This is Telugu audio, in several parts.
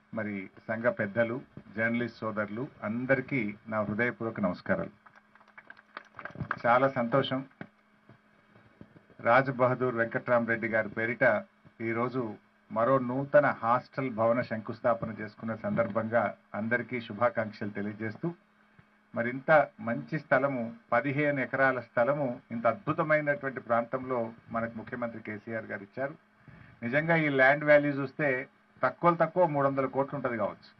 మరి సంఘ పెద్దలు జర్నలిస్ట్ సోదరులు అందరికీ నా హృదయపూర్వక నమస్కారాలు చాలా సంతోషం రాజ్ బహదూర్ వెంకట్రామరెడ్డి గారి పేరిట ఈరోజు మరో నూతన హాస్టల్ భవన శంకుస్థాపన చేసుకున్న సందర్భంగా అందరికీ శుభాకాంక్షలు తెలియజేస్తూ మరి ఇంత మంచి స్థలము పదిహేను ఎకరాల స్థలము ఇంత అద్భుతమైనటువంటి ప్రాంతంలో మనకు ముఖ్యమంత్రి కేసీఆర్ గారు ఇచ్చారు నిజంగా ఈ ల్యాండ్ వాల్యూ చూస్తే తక్కువ తక్కువ మూడు వందల కోట్లు ఉంటుంది కావచ్చు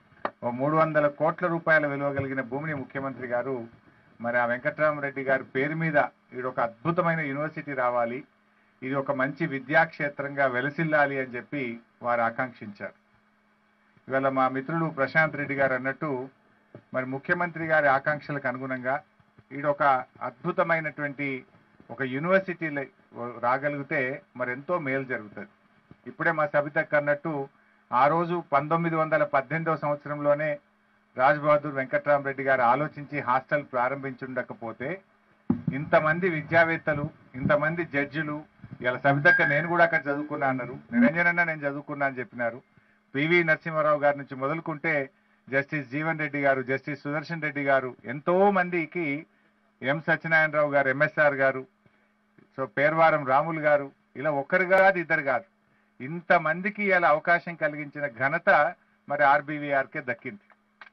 ఓ మూడు వందల కోట్ల రూపాయల విలువ కలిగిన భూమిని ముఖ్యమంత్రి గారు మరి ఆ వెంకట్రామరెడ్డి గారి పేరు మీద ఇది ఒక అద్భుతమైన యూనివర్సిటీ రావాలి ఇది ఒక మంచి విద్యాక్షేత్రంగా వెలసిల్లాలి అని చెప్పి వారు ఆకాంక్షించారు ఇవాళ మా మిత్రుడు ప్రశాంత్ రెడ్డి గారు అన్నట్టు మరి ముఖ్యమంత్రి గారి ఆకాంక్షలకు అనుగుణంగా ఈడొక అద్భుతమైనటువంటి ఒక యూనివర్సిటీ రాగలిగితే మరి ఎంతో మేలు జరుగుతుంది ఇప్పుడే మా సబితక్ అన్నట్టు ఆ రోజు పంతొమ్మిది వందల పద్దెనిమిదవ సంవత్సరంలోనే రాజ్ బహదూర్ వెంకట్రామరెడ్డి గారు ఆలోచించి హాస్టల్ ప్రారంభించుండకపోతే ఇంతమంది విద్యావేత్తలు ఇంతమంది జడ్జిలు ఇలా సబితక్క నేను కూడా అక్కడ చదువుకున్నా అన్నారు నిరంజనన్న నేను చదువుకున్నా అని చెప్పినారు పివి నరసింహారావు గారి నుంచి మొదలుకుంటే జస్టిస్ జీవన్ రెడ్డి గారు జస్టిస్ సుదర్శన్ రెడ్డి గారు ఎంతో మందికి ఎం సత్యనారాయణరావు గారు ఎంఎస్ఆర్ గారు సో పేర్వారం రాములు గారు ఇలా ఒక్కరు కాదు ఇద్దరు కాదు ఇంతమందికి ఇలా అవకాశం కలిగించిన ఘనత మరి ఆర్బీవీఆర్కే దక్కింది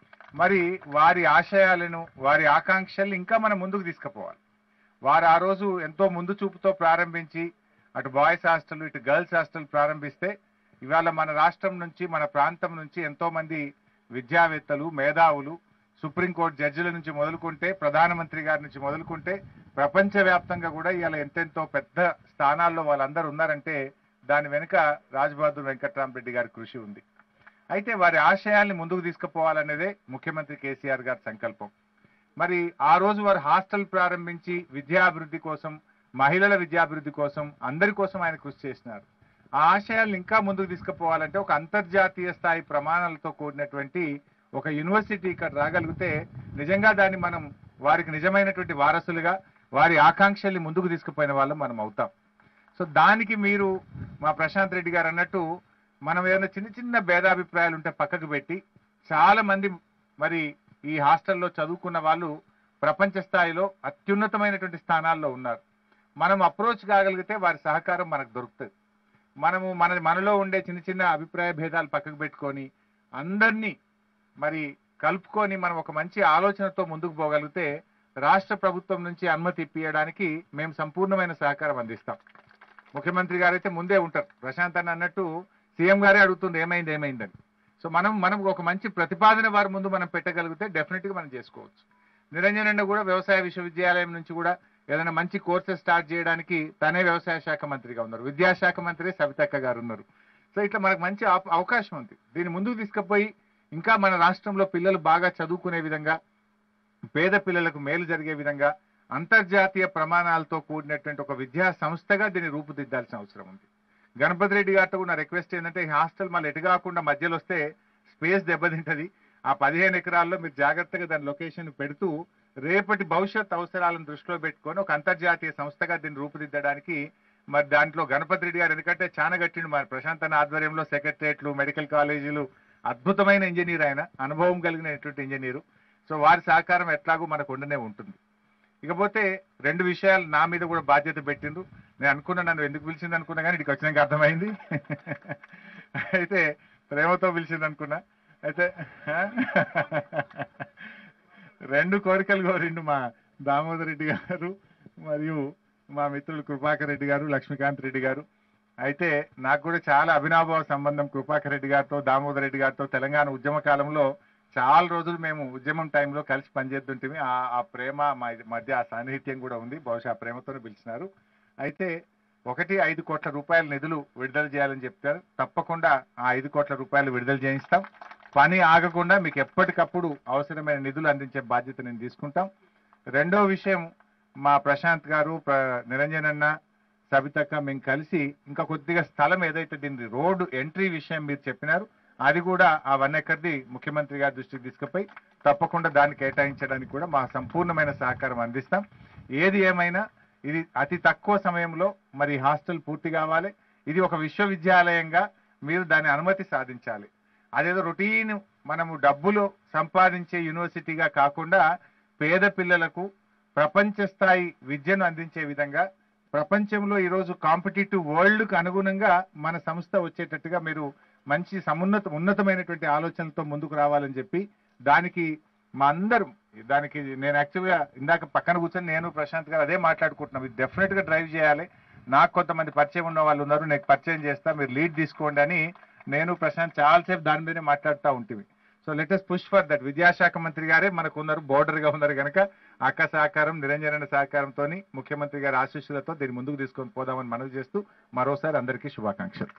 మరి వారి ఆశయాలను వారి ఆకాంక్షల్ని ఇంకా మనం ముందుకు తీసుకుపోవాలి వారు ఆ రోజు ఎంతో ముందు చూపుతో ప్రారంభించి అటు బాయ్స్ హాస్టల్ ఇటు గర్ల్స్ హాస్టల్ ప్రారంభిస్తే ఇవాళ మన రాష్ట్రం నుంచి మన ప్రాంతం నుంచి ఎంతో మంది విద్యావేత్తలు మేధావులు సుప్రీంకోర్టు జడ్జిల నుంచి మొదలుకుంటే ప్రధానమంత్రి గారి నుంచి మొదలుకుంటే ప్రపంచవ్యాప్తంగా కూడా ఇవాళ ఎంతెంతో పెద్ద స్థానాల్లో వాళ్ళందరూ ఉన్నారంటే దాని వెనుక రాజ్బహదూర్ వెంకట్రామరెడ్డి గారి కృషి ఉంది అయితే వారి ఆశయాల్ని ముందుకు తీసుకుపోవాలనేదే ముఖ్యమంత్రి కేసీఆర్ గారి సంకల్పం మరి ఆ రోజు వారు హాస్టల్ ప్రారంభించి విద్యాభివృద్ధి కోసం మహిళల విద్యాభివృద్ధి కోసం అందరి కోసం ఆయన కృషి చేసినారు ఆ ఆశయాలను ఇంకా ముందుకు తీసుకుపోవాలంటే ఒక అంతర్జాతీయ స్థాయి ప్రమాణాలతో కూడినటువంటి ఒక యూనివర్సిటీ ఇక్కడ రాగలిగితే నిజంగా దాన్ని మనం వారికి నిజమైనటువంటి వారసులుగా వారి ఆకాంక్షల్ని ముందుకు తీసుకుపోయిన వాళ్ళం మనం అవుతాం సో దానికి మీరు మా ప్రశాంత్ రెడ్డి గారు అన్నట్టు మనం ఏదైనా చిన్న చిన్న భేదాభిప్రాయాలు ఉంటే పక్కకు పెట్టి చాలా మంది మరి ఈ హాస్టల్లో చదువుకున్న వాళ్ళు ప్రపంచ స్థాయిలో అత్యున్నతమైనటువంటి స్థానాల్లో ఉన్నారు మనం అప్రోచ్ కాగలిగితే వారి సహకారం మనకు దొరుకుతుంది మనము మన మనలో ఉండే చిన్న చిన్న అభిప్రాయ భేదాలు పక్కకు పెట్టుకొని అందరినీ మరి కలుపుకొని మనం ఒక మంచి ఆలోచనతో ముందుకు పోగలిగితే రాష్ట్ర ప్రభుత్వం నుంచి అనుమతి ఇప్పించడానికి మేము సంపూర్ణమైన సహకారం అందిస్తాం ముఖ్యమంత్రి గారైతే ముందే ఉంటారు ప్రశాంత్ అన్న అన్నట్టు సీఎం గారే అడుగుతుంది ఏమైంది ఏమైందని సో మనం మనం ఒక మంచి ప్రతిపాదన వారి ముందు మనం పెట్టగలిగితే డెఫినెట్ గా మనం చేసుకోవచ్చు నిరంజన్ అన్న కూడా వ్యవసాయ విశ్వవిద్యాలయం నుంచి కూడా ఏదైనా మంచి కోర్సెస్ స్టార్ట్ చేయడానికి తనే వ్యవసాయ శాఖ మంత్రిగా ఉన్నారు విద్యాశాఖ మంత్రి సవితక్క గారు ఉన్నారు సో ఇట్లా మనకు మంచి అవ- అవకాశం ఉంది దీన్ని ముందుకు తీసుకుపోయి ఇంకా మన రాష్ట్రంలో పిల్లలు బాగా చదువుకునే విధంగా పేద పిల్లలకు మేలు జరిగే విధంగా అంతర్జాతీయ ప్రమాణాలతో కూడినటువంటి ఒక విద్యా సంస్థగా దీన్ని రూపుదిద్దాల్సిన అవసరం ఉంది గణపతి రెడ్డి గారితో కూడా నా రిక్వెస్ట్ ఏంటంటే ఈ హాస్టల్ మళ్ళీ ఎటు కాకుండా మధ్యలో వస్తే స్పేస్ దెబ్బతింటది ఆ పదిహేను ఎకరాల్లో మీరు జాగ్రత్తగా దాని లొకేషన్ పెడుతూ రేపటి భవిష్యత్ అవసరాలను దృష్టిలో పెట్టుకొని ఒక అంతర్జాతీయ సంస్థగా దీన్ని రూపుదిద్దడానికి మరి దాంట్లో గణపతి రెడ్డి గారు ఎందుకంటే చాలా గట్టిండు మరి ప్రశాంత్ అన్న ఆధ్వర్యంలో సెక్రటరియట్లు మెడికల్ కాలేజీలు అద్భుతమైన ఇంజనీర్ ఆయన అనుభవం కలిగినటువంటి ఇంజనీరు సో వారి సహకారం ఎట్లాగూ మనకు ఉండనే ఉంటుంది ఇకపోతే రెండు విషయాలు నా మీద కూడా బాధ్యత పెట్టిండ్రు నేను అనుకున్నా నన్ను ఎందుకు పిలిచింది అనుకున్నా కానీ ఇక్కడికి వచ్చినాక అర్థమైంది అయితే ప్రేమతో పిలిచింది అనుకున్నా అయితే రెండు కోరికలు కోరిండు మా దామోదర్ రెడ్డి గారు మరియు మా మిత్రులు కృపాకర్ రెడ్డి గారు లక్ష్మీకాంత్ రెడ్డి గారు అయితే నాకు కూడా చాలా అభినాభావ సంబంధం కృపాకర్ రెడ్డి గారితో దామోదర్ రెడ్డి గారితో తెలంగాణ ఉద్యమ కాలంలో చాలా రోజులు మేము ఉద్యమం టైంలో కలిసి పనిచేస్తుంటే ఆ ఆ ప్రేమ మా మధ్య ఆ సాన్నిహిత్యం కూడా ఉంది బహుశా ఆ ప్రేమతోనే పిలిచినారు అయితే ఒకటి ఐదు కోట్ల రూపాయల నిధులు విడుదల చేయాలని చెప్తారు తప్పకుండా ఆ ఐదు కోట్ల రూపాయలు విడుదల చేయిస్తాం పని ఆగకుండా మీకు ఎప్పటికప్పుడు అవసరమైన నిధులు అందించే బాధ్యత నేను తీసుకుంటాం రెండో విషయం మా ప్రశాంత్ గారు ప్ర- నిరంజన్ అన్న సబితక్క మేము కలిసి ఇంకా కొద్దిగా స్థలం ఏదైతే దీని రోడ్డు ఎంట్రీ విషయం మీరు చెప్పినారు అది కూడా ఆ వన్ ఎకర్ది ముఖ్యమంత్రి గారి దృష్టికి తీసుకుపోయి తప్పకుండా దాన్ని కేటాయించడానికి కూడా మా సంపూర్ణమైన సహకారం అందిస్తాం ఏది ఏమైనా ఇది అతి తక్కువ సమయంలో మరి హాస్టల్ పూర్తి కావాలి ఇది ఒక విశ్వవిద్యాలయంగా మీరు దాని అనుమతి సాధించాలి అదేదో రొటీన్ మనము డబ్బులు సంపాదించే యూనివర్సిటీగా కాకుండా పేద పిల్లలకు ప్రపంచ స్థాయి విద్యను అందించే విధంగా ప్రపంచంలో ఈరోజు కాంపిటేటివ్ వరల్డ్కు అనుగుణంగా మన సంస్థ వచ్చేటట్టుగా మీరు మంచి సమున్నత ఉన్నతమైనటువంటి ఆలోచనలతో ముందుకు రావాలని చెప్పి దానికి మా అందరం దానికి నేను యాక్చువల్గా ఇందాక పక్కన కూర్చొని నేను ప్రశాంత్ గారు అదే మాట్లాడుకుంటున్నాం ఇది డెఫినెట్ గా డ్రైవ్ చేయాలి నాకు కొంతమంది పరిచయం ఉన్న వాళ్ళు ఉన్నారు నేను పరిచయం చేస్తా మీరు లీడ్ తీసుకోండి అని నేను ప్రశాంత్ చాలాసేపు దాని మీదనే మాట్లాడుతూ ఉంటుంది so latest push for that విద్యాశాఖ మంత్రి గారే మనకు ఉన్నారు బోర్డర్ గా ఉన్నారు కనుక అక్క సహకారం నిరంజన సహకారంతో ముఖ్యమంత్రి గారి ఆశీస్సులతో దీన్ని ముందుకు తీసుకొని పోదామని మనవి చేస్తూ మరోసారి అందరికీ శుభాకాంక్షలు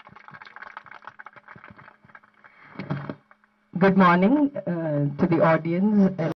Good morning uh, to the audience.